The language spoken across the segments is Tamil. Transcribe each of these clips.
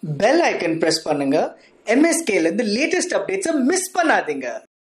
பெல் ஐக்கன் பிரஸ் பண்ணுங்க MSK ல இருந்து லேட்டஸ்ட் அப்டேட்ஸை மிஸ் பண்ணாதீங்க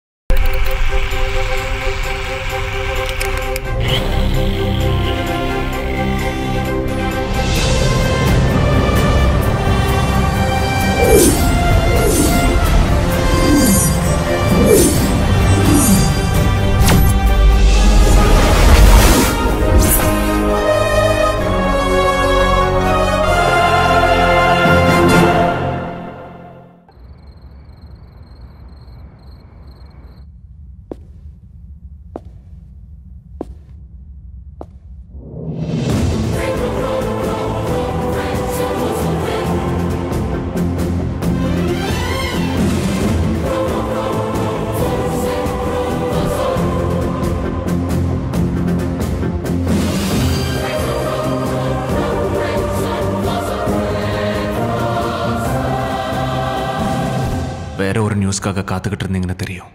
வேற ஒரு நியூஸ்க்காக காத்துக்கிட்டு இருந்தீங்கன்னு தெரியும்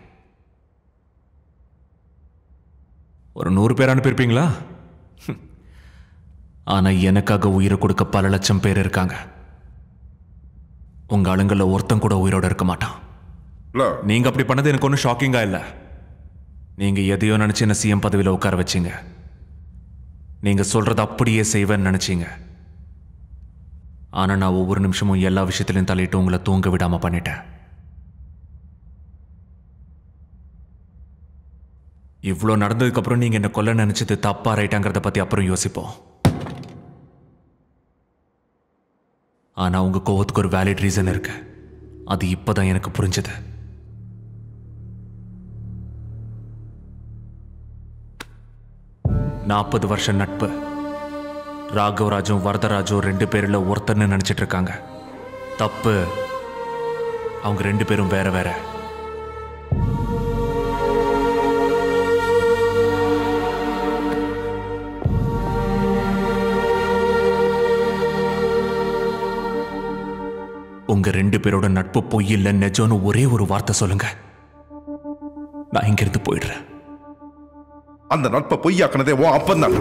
ஒரு நூறு பேர் அனுப்பியிருப்பீங்களா ஹம். ஆனா எனக்காக உயிரை கொடுக்க பல லட்சம் பேர் இருக்காங்க உங்க ஆளுங்கள ஒருத்தன் கூட உயிரோட இருக்க மாட்டான் இல்ல நீங்க அப்படி பண்ணது எனக்கு ஒன்றும் ஷாக்கிங்கா இல்லை நீங்க எதையோ நினைச்சு என்ன சிஎம் பதவியில் உட்கார வச்சீங்க நீங்க சொல்றத அப்படியே செய்வேன்னு நினைச்சீங்க ஆனா நான் ஒவ்வொரு நிமிஷமும் எல்லா விஷயத்திலையும் தலையிட்டு உங்களை தூங்க விடாம பண்ணிட்டேன் இவ்வளோ நடந்ததுக்கு அப்புறம் நீங்க என்ன கொல்ல நினைச்சது தப்பா ரைட்டாங்கிறத பத்தி அப்புறம் யோசிப்போம் ஆனா உங்க கோவத்துக்கு ஒரு வேலிட் ரீசன் இருக்கு அது இப்பதான் எனக்கு புரிஞ்சது நாற்பது வருஷம் நட்பு ராகவராஜும் வரதராஜும் ரெண்டு பேரில் ஒருத்தர்னு நினைச்சிட்டு இருக்காங்க தப்பு அவங்க ரெண்டு பேரும் வேற வேற உங்க ரெண்டு பேரோட நட்பு பொய் இல்ல நெஜம்னு ஒரே ஒரு வார்த்தை சொல்லுங்க நான் இங்கிருந்து போயிடுறேன் அந்த நட்பை பொய்யாக்குனதே உன் அப்பன்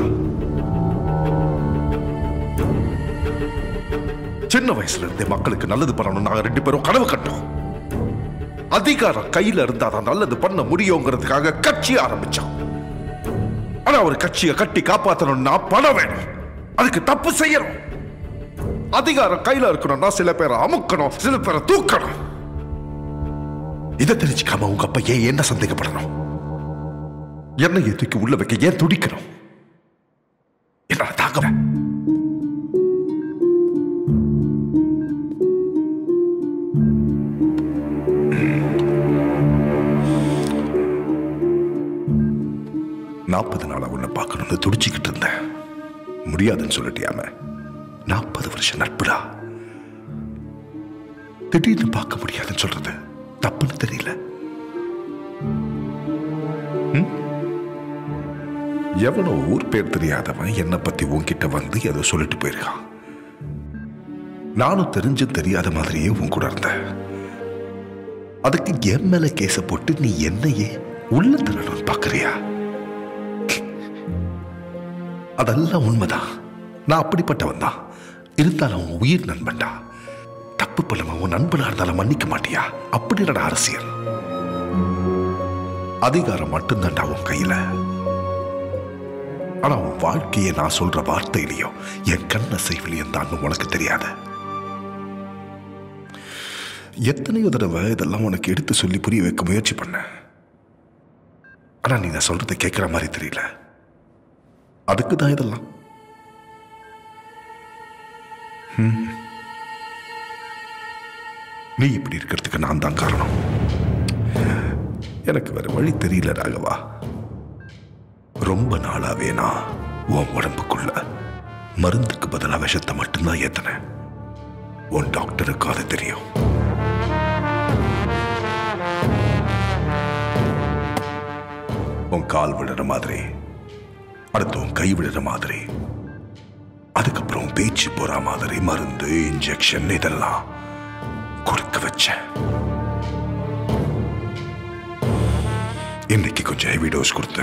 சின்ன வயசுல இருந்தே மக்களுக்கு நல்லது பண்ணணும் நாங்க ரெண்டு பேரும் கனவு கட்டோம் அதிகாரம் கையில இருந்தாதான் நல்லது பண்ண முடியுங்கிறதுக்காக கட்சி ஆரம்பிச்சோம் ஆனா ஒரு கட்சியை கட்டி காப்பாத்தணும்னா பணம் வேணும் அதுக்கு தப்பு செய்யணும் அதிகாரம் கையில இருக்கணும்னா சில பேரை அமுக்கணும் சில பேரை தூக்கணும் இதை தெரிஞ்சுக்காம உங்க அப்பா ஏன் என்ன சந்தேகப்படணும் என்னையை தூக்கி உள்ள வைக்க ஏன் துடிக்கணும் என்னால தாங்கல நாற்பது நாளா உன்னை பார்க்கணும்னு துடிச்சுக்கிட்டு இருந்தேன் முடியாதுன்னு சொல்லிட்டியாம நாற்பது வருஷம் நட்புடா திடீர்னு பார்க்க முடியாதுன்னு சொல்றது தப்புன்னு தெரியல எவனோ ஊர் பேர் தெரியாதவன் என்னை பத்தி உன்கிட்ட வந்து ஏதோ சொல்லிட்டு போயிருக்கான் நானும் தெரிஞ்சும் தெரியாத மாதிரியே உன் கூட இருந்தேன் அதுக்கு என் மேல கேச போட்டு நீ என்னையே உள்ள தரணும்னு பாக்குறியா அதெல்லாம் உண்மைதான் நான் அப்படிப்பட்டவன் தான் இருந்தாலும் உன் உயிர் நண்பன்டா தப்பு பண்ணவன் உன் நண்பனா இருந்தாலும் மன்னிக்க மாட்டியா அப்படி என்னடா அரசியல் அதிகாரம் மட்டும்தான்டா உன் கையில ஆனா உன் வாழ்க்கையை நான் சொல்ற வார்த்தையிலையும் என் கண்ண செய்விலையும் தான் உனக்கு தெரியாது எத்தனையோ தடவை இதெல்லாம் உனக்கு எடுத்து சொல்லி புரிய வைக்க முயற்சி பண்ண ஆனா நீ நான் சொல்றதை கேட்கிற மாதிரி தெரியல அதுக்கு தான் இதெல்லாம் ஹம். நீ இப்படி இருக்கிறதுக்கு நான் தான் காரணம் எனக்கு வேற வழி தெரியல ராகவா ரொம்ப நாளாவே நான் உன் உடம்புக்குள்ள மருந்துக்கு பதிலா விஷத்தை மட்டும்தான் ஏத்தனேன் உன் டாக்டருக்கு அது தெரியும் உன் கால் விடுற மாதிரி அடுத்து உன் கை விடுற மாதிரி அதுக்கப்புறம் உன் பேச்சு போற மாதிரி மருந்து இன்ஜெக்ஷன் இதெல்லாம் கொடுக்க வச்சேன் இன்னைக்கு கொஞ்சம் ஹெவி டோஸ் கொடுத்து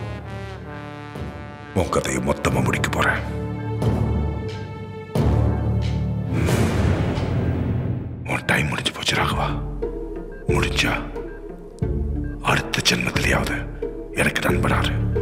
உன் கதையை மொத்தமா முடிக்க போறேன் ராகவா முடிஞ்சா அடுத்த ஜென்மத்திலேயாவது எனக்கு நண்பனாரு